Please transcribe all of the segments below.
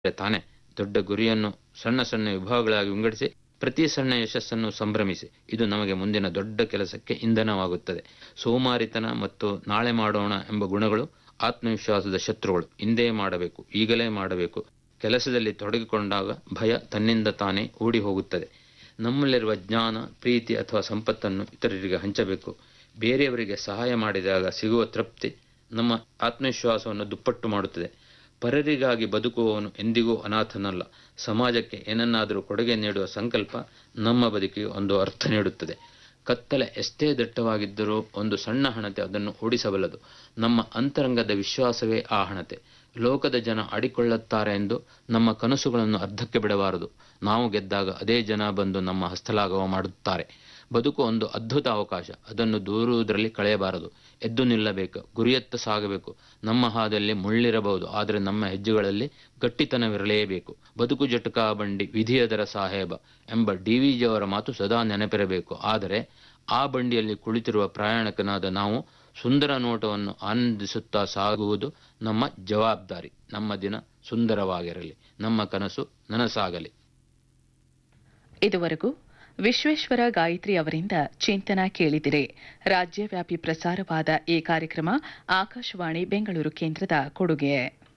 ತಾನೆ ದೊಡ್ಡ ಗುರಿಯನ್ನು ಸಣ್ಣ ಸಣ್ಣ ವಿಭಾಗಗಳಾಗಿ ವಿಂಗಡಿಸಿ ಪ್ರತಿ ಸಣ್ಣ ಯಶಸ್ಸನ್ನು ಸಂಭ್ರಮಿಸಿ ಇದು ನಮಗೆ ಮುಂದಿನ ದೊಡ್ಡ ಕೆಲಸಕ್ಕೆ ಇಂಧನವಾಗುತ್ತದೆ ಸೋಮಾರಿತನ ಮತ್ತು ನಾಳೆ ಮಾಡೋಣ ಎಂಬ ಗುಣಗಳು ಆತ್ಮವಿಶ್ವಾಸದ ಶತ್ರುಗಳು ಇಂದೇ ಮಾಡಬೇಕು ಈಗಲೇ ಮಾಡಬೇಕು ಕೆಲಸದಲ್ಲಿ ತೊಡಗಿಕೊಂಡಾಗ ಭಯ ತನ್ನಿಂದ ತಾನೇ ಓಡಿ ಹೋಗುತ್ತದೆ ನಮ್ಮಲ್ಲಿರುವ ಜ್ಞಾನ ಪ್ರೀತಿ ಅಥವಾ ಸಂಪತ್ತನ್ನು ಇತರರಿಗೆ ಹಂಚಬೇಕು ಬೇರೆಯವರಿಗೆ ಸಹಾಯ ಮಾಡಿದಾಗ ಸಿಗುವ ತೃಪ್ತಿ ನಮ್ಮ ಆತ್ಮವಿಶ್ವಾಸವನ್ನು ದುಪ್ಪಟ್ಟು ಮಾಡುತ್ತದೆ ಪರರಿಗಾಗಿ ಬದುಕುವವನು ಎಂದಿಗೂ ಅನಾಥನಲ್ಲ ಸಮಾಜಕ್ಕೆ ಏನನ್ನಾದರೂ ಕೊಡುಗೆ ನೀಡುವ ಸಂಕಲ್ಪ ನಮ್ಮ ಬದುಕಿಗೆ ಒಂದು ಅರ್ಥ ನೀಡುತ್ತದೆ ಕತ್ತಲೆ ಎಷ್ಟೇ ದಟ್ಟವಾಗಿದ್ದರೂ ಒಂದು ಸಣ್ಣ ಹಣತೆ ಅದನ್ನು ಓಡಿಸಬಲ್ಲದು ನಮ್ಮ ಅಂತರಂಗದ ವಿಶ್ವಾಸವೇ ಆ ಹಣತೆ ಲೋಕದ ಜನ ಆಡಿಕೊಳ್ಳುತ್ತಾರೆ ಎಂದು ನಮ್ಮ ಕನಸುಗಳನ್ನು ಅರ್ಧಕ್ಕೆ ಬಿಡಬಾರದು ನಾವು ಗೆದ್ದಾಗ ಅದೇ ಜನ ಬಂದು ನಮ್ಮ ಹಸ್ತಲಾಘವ ಮಾಡುತ್ತಾರೆ ಬದುಕು ಒಂದು ಅದ್ಭುತ ಅವಕಾಶ ಅದನ್ನು ದೂರುವುದರಲ್ಲಿ ಕಳೆಯಬಾರದು ಎದ್ದು ನಿಲ್ಲಬೇಕು ಗುರಿಯತ್ತ ಸಾಗಬೇಕು ನಮ್ಮ ಹಾದಲ್ಲಿ ಮುಳ್ಳಿರಬಹುದು ಆದರೆ ನಮ್ಮ ಹೆಜ್ಜೆಗಳಲ್ಲಿ ಗಟ್ಟಿತನವಿರಲೇಬೇಕು ಬದುಕು ಜಟಕಾ ಬಂಡಿ ವಿಧಿಯದರ ಸಾಹೇಬ ಎಂಬ ಡಿ ವಿ ಜಿಯವರ ಮಾತು ಸದಾ ನೆನಪಿರಬೇಕು ಆದರೆ ಆ ಬಂಡಿಯಲ್ಲಿ ಕುಳಿತಿರುವ ಪ್ರಯಾಣಿಕನಾದ ನಾವು ಸುಂದರ ನೋಟವನ್ನು ಆನಂದಿಸುತ್ತಾ ಸಾಗುವುದು ನಮ್ಮ ಜವಾಬ್ದಾರಿ ನಮ್ಮ ದಿನ ಸುಂದರವಾಗಿರಲಿ ನಮ್ಮ ಕನಸು ನನಸಾಗಲಿ ಇದುವರೆಗೂ ವಿಶ್ವೇಶ್ವರ ಗಾಯತ್ರಿ ಅವರಿಂದ ಚಿಂತನ ಕೇಳಿದಿರೆ ರಾಜ್ಯವ್ಯಾಪಿ ಪ್ರಸಾರವಾದ ಈ ಕಾರ್ಯಕ್ರಮ ಆಕಾಶವಾಣಿ ಬೆಂಗಳೂರು ಕೇಂದ್ರದ ಕೊಡುಗೆ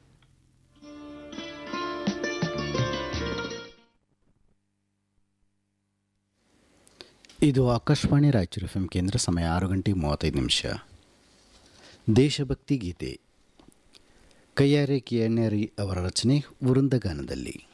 ಇದು ಆಕಾಶವಾಣಿ ರಾಯಚೂರು ಎಫ್ ಕೇಂದ್ರ ಸಮಯ ಆರು ಗಂಟೆ ಮೂವತ್ತೈದು ನಿಮಿಷ ದೇಶಭಕ್ತಿ ಗೀತೆ ಕೈಯಾರೆ ಕಿಯಣ್ಣರಿ ಅವರ ರಚನೆ ವೃಂದಗಾನದಲ್ಲಿ